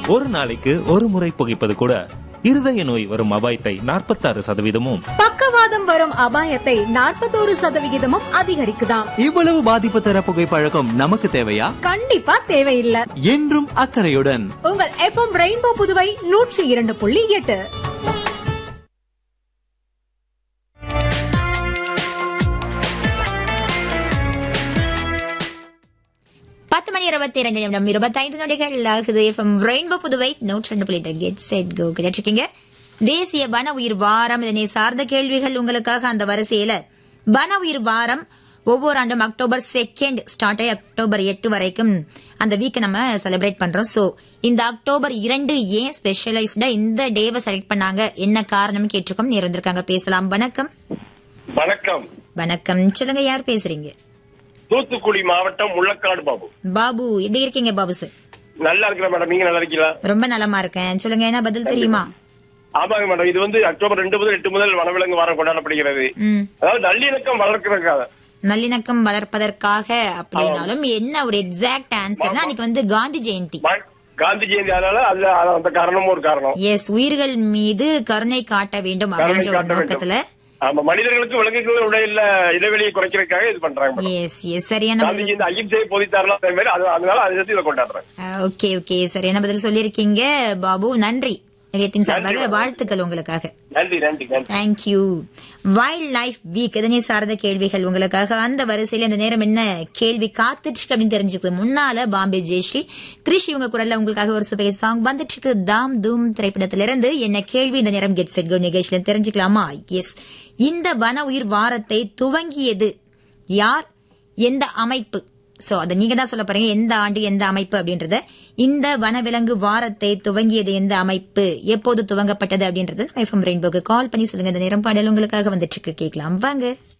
ஒரு நாளைக்கு ஒரு முறை புகைப்பது கூட இருதய நோய் வரும் அபாயத்தை நாற்பத்தாறு சதவீதமும் பக்கவாதம் வரும் அபாயத்தை நாற்பத்தோரு சதவிகிதமும் அதிகரிக்குதாம் இவ்வளவு பாதிப்பு தர புகைப்பழக்கம் நமக்கு தேவையா கண்டிப்பா தேவையில்லை என்றும் அக்கறையுடன் உங்கள் எஃப்எம் ரெயின்போ புதுவை நூற்றி இரண்டு புள்ளி எட்டு பத்து மணி இருபத்தி இரண்டு நிமிடம் இருபத்தைந்து நொடிகள் ஆகுது எஃப்எம் ரெயின்போ புதுவை நூற்றி ரெண்டு புள்ளி கெட் செட் கோ கிடைச்சிருக்கீங்க தேசிய வன உயிர் வாரம் இதனை சார்ந்த கேள்விகள் உங்களுக்காக அந்த வரிசையில வன உயிர் வாரம் ஒவ்வொரு ஆண்டும் அக்டோபர் செகண்ட் ஸ்டார்ட் ஆகி அக்டோபர் எட்டு வரைக்கும் அந்த வீக்கை நம்ம செலிப்ரேட் பண்றோம் சோ இந்த அக்டோபர் இரண்டு ஏன் ஸ்பெஷலைஸ்டா இந்த டேவை செலக்ட் பண்ணாங்க என்ன காரணம் கேட்டிருக்கோம் நேர் வந்திருக்காங்க பேசலாம் வணக்கம் வணக்கம் வணக்கம் சொல்லுங்க யார் பேசுறீங்க தூத்துக்குடி மாவட்டம் முள்ளக்காடு பாபு பாபு எப்படி இருக்கீங்க பாபு சார் நல்லா இருக்கிற மேடம் நீங்க நல்லா இருக்கீங்களா ரொம்ப நலமா இருக்கேன் சொல்லுங்க என்ன பதில் தெரியுமா ஆமாங்க மேடம் இது வந்து அக்டோபர் ரெண்டு முதல் எட்டு முதல் வனவிலங்கு வாரம் கொண்டாடப்படுகிறது ம் அதாவது நல்லிணக்கம் வளர்க்கறதுக்காக நல்லிணக்கம் வளர்ப்பதற்காக அப்படின்னாலும் என்ன ஒரு எக்ஸாக்ட் ஆன்சர்னா அன்னைக்கு வந்து காந்தி ஜெயந்தி ம- காந்தி ஜெயந்தி அதனால அதுல அது அந்த காரணமும் ஒரு காரணம் எஸ் உயிர்கள் மீது கருணை காட்ட வேண்டும் கருணை அப்படின்ற ஒரு காட்ட வேண்டும் நோக்கத்துல ஆமா மனிதர்களுக்கு விலங்குகள் உடையில இடைவெளியை குறைக்கிறதுக்காக இது பண்றாங்க மேடம் எஸ் எஸ் சரியான காந்தி பதில் ஜெயந்தி அகிம்சையை போதித்தாரலாம் அதே மாதிரி அது- அதனால அதை சேர்த்து இதை கொண்டாடுறாங்க ஓகே ஓகே சரியான பதில் சொல்லியிருக்கீங்க பாபு நன்றி நிலையத்தின் சார்பாக நன்றி. வாழ்த்துக்கள் உங்களுக்காக நன்றி நன்றி நன்றி தேங்க்யூ வைல்ட் லைஃப் வீக் இதனை சார்ந்த கேள்விகள் உங்களுக்காக அந்த வரிசையில இந்த நேரம் என்ன கேள்வி காத்துட்டு இருக்கு அப்படின்னு தெரிஞ்சுக்கிறது முன்னால பாம்பே ஜெயஸ்ரீ கிருஷி உங்க குரல்ல உங்களுக்காக ஒரு சுபை சாங் வந்துட்டு இருக்கு தாம் தூம் திரைப்படத்திலிருந்து என்ன கேள்வி இந்த நேரம் கெட் செட் கோ நிகழ்ச்சியில தெரிஞ்சுக்கலாமா எஸ் இந்த வன உயிர் வாரத்தை துவங்கியது யார் எந்த அமைப்பு சோ அதை நீங்க தான் சொல்ல போறீங்க எந்த ஆண்டு எந்த அமைப்பு அப்படின்றத இந்த வனவிலங்கு வாரத்தை துவங்கியது எந்த அமைப்பு எப்போது துவங்கப்பட்டது அப்படின்றது எஃப்எம் ரெயின்போக்கு கால் பண்ணி சொல்லுங்க இந்த நேரம் பாடல் உங்களுக்காக வந்துட்டு இருக்கு கேட்கலாம் வாங்க